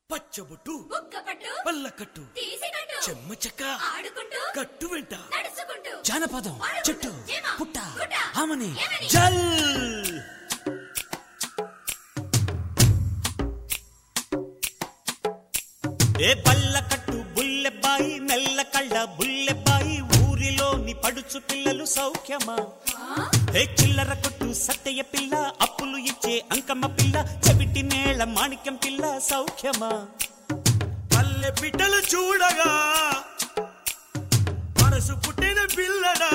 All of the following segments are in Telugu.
పచ్చబొట్టు బుక్కపట్టు పల్లకట్టు తీసికట్టు చెమ్మ చెక్క ఆడుకుంటూ కట్టు వెంట నడుచుకుంటూ జానపదం వాడుకుంటూ, చెట్టు చీమ, పుట్ట గుట్ట, ఆమని ఏమని? జల్ ఏ బల్ల కట్టు బుల్లెబ్బాయి మెల్ల కళ్ళ బుల్లెబ్బాయి ఊరిలోని పడుచు పిల్లలు సౌఖ్యమా ఏ చిల్లర కొట్టు సత్తయ్య పిల్ల అప్పులు ఇచ్చే అంకమ్మ పిల్ల చెవిటి మేళ మాణిక్యం పిల్ల సౌఖ్యమా పల్లె బిడ్డలు చూడగా మనసు పుట్టిన పిల్లడా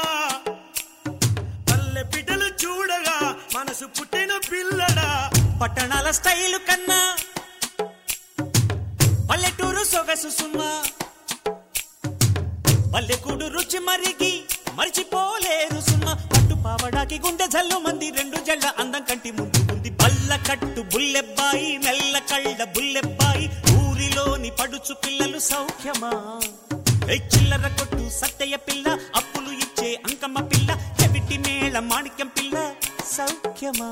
పల్లె బిడ్డలు చూడగా మనసు పుట్టిన పిల్లడా పట్టణాల స్టైలు కన్నా పల్లెటూరు సొగసు సుమ్మా పల్లెకూడు రుచి మరిగి మరిచిపోలేరు సుమ్మా పట్టు పావడాకి గుండె జల్లు మంది రెండు జళ్ళ అందం కంటి ముందు ఉంది బల్ల కట్టు బుల్లెబ్బాయి మెల్ల కళ్ళ బుల్లెబ్బాయి ఊరిలోని పడుచు పిల్లలు సౌఖ్యమా ఏ చిల్లర కొట్టు సత్తయ్య పిల్ల అప్పులు ఇచ్చే అంకమ్మ పిల్ల చెవిటి మేళ మాణిక్యం పిల్ల సౌఖ్యమా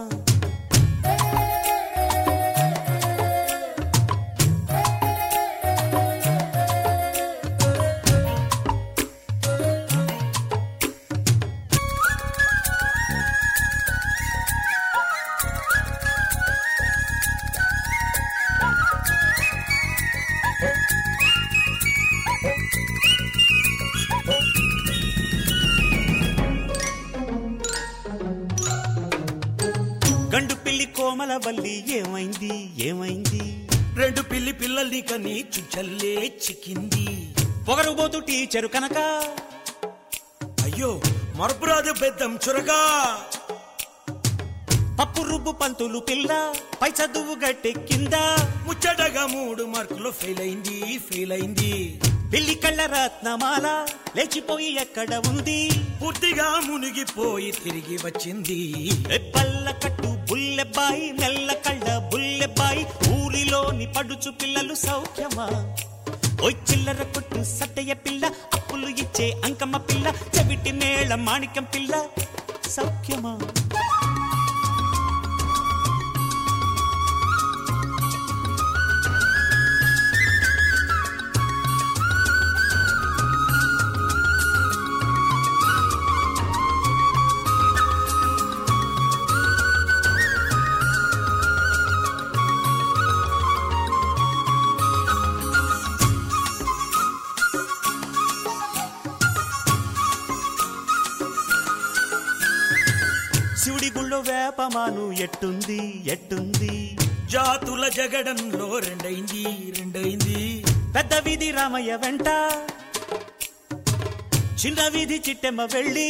గండు పిల్లి కోమల వల్లి ఏమైంది ఏమైంది రెండు పిల్లి పిల్లల్ని కని చుచ్చల్లే చిక్కింది పొగరుబోతు టీచరు కనుక అయ్యో మరపురాదు పెద్దం చురగా పప్పు రుబ్బు పంతులు పిల్ల పై చదువు గట్టెక్కిందా ముచ్చటగా మూడు మార్కులు ఫెయిల్ అయింది ఫెయిల్ అయింది పిల్లి కళ్ళ రత్నమాల లేచిపోయి ఎక్కడ ఉంది పూర్తిగా మునిగిపోయి తిరిగి వచ్చింది ఏ పల్ల కట్టు బుల్లెబ్బాయి మెల్ల కళ్ళ బుల్లెబ్బాయి ఊరిలోని పడుచు పిల్లలు సౌఖ్యమా ఓ చిల్లర కొట్టు సట్టయ్య పిల్ల అప్పులు ఇచ్చే అంకమ్మ పిల్ల చెవిటి మేళ మాణిక్యం పిల్ల సౌఖ్యమా శివుడి గుళ్ళో వేపమాను ఎట్టుంది ఎట్టుంది జాతుల జగడంలో రెండైంది రెండైంది పెద్ద వీధి రామయ్య వెంట చిన్న వీధి చిట్టెమ్మ వెళ్ళి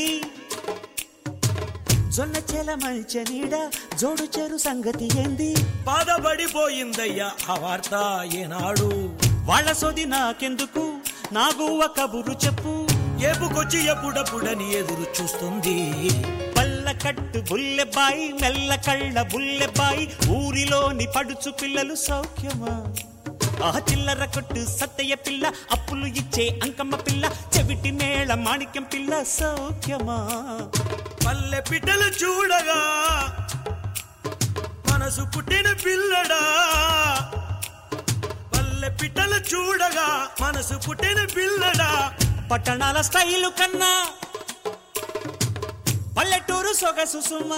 జొన్న చెల మంచె నీడ జోడు చెరు సంగతి ఏంది బాధపడిపోయిందయ్యా ఆ వార్త ఏనాడు వాళ్ళ సోది నాకెందుకు నా గువ్వ కబురు చెప్పు ఏపుకొచ్చి ఎప్పుడప్పుడని ఎదురు చూస్తుంది పల్ల కట్టు బుల్లెబ్బాయి మెల్ల కళ్ళ బుల్లెబ్బాయి ఊరిలోని పడుచు పిల్లలు సౌఖ్యమా ఆ చిల్లర కొట్టు సత్తయ్య పిల్ల అప్పులు ఇచ్చే అంకమ్మ పిల్ల చెవిటి మేళ మాణిక్యం పిల్ల సౌఖ్యమా పల్లె పిట్టలు చూడగా మనసు పుట్టిన పిల్లడా పల్లె పిట్టలు చూడగా మనసు పుట్టిన పిల్లడా పట్టణాల స్టైలు కన్నా పల్లెటూరు సొగసు సుమా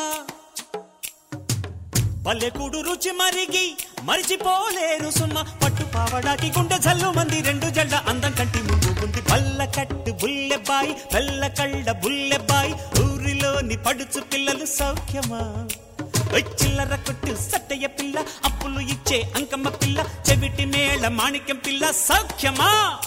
పల్లెకూడు రుచి మరిగి మరిచిపోలేరు సుమ్మ పట్టు పావడాకి గుండె జల్లు మంది రెండు జళ్ళ అందం కంటి ముందు ఉంది పల్ల కట్టు బుల్లెబ్బాయి పల్ల కళ్ళ బుల్లెబ్బాయి ఊరిలోని పడుచు పిల్లలు సౌఖ్యమా ఓ చిల్లర కొట్టు సట్టయ్య పిల్ల అప్పులు ఇచ్చే అంకమ్మ పిల్ల చెవిటి మేళ మాణిక్యం పిల్ల సౌఖ్యమా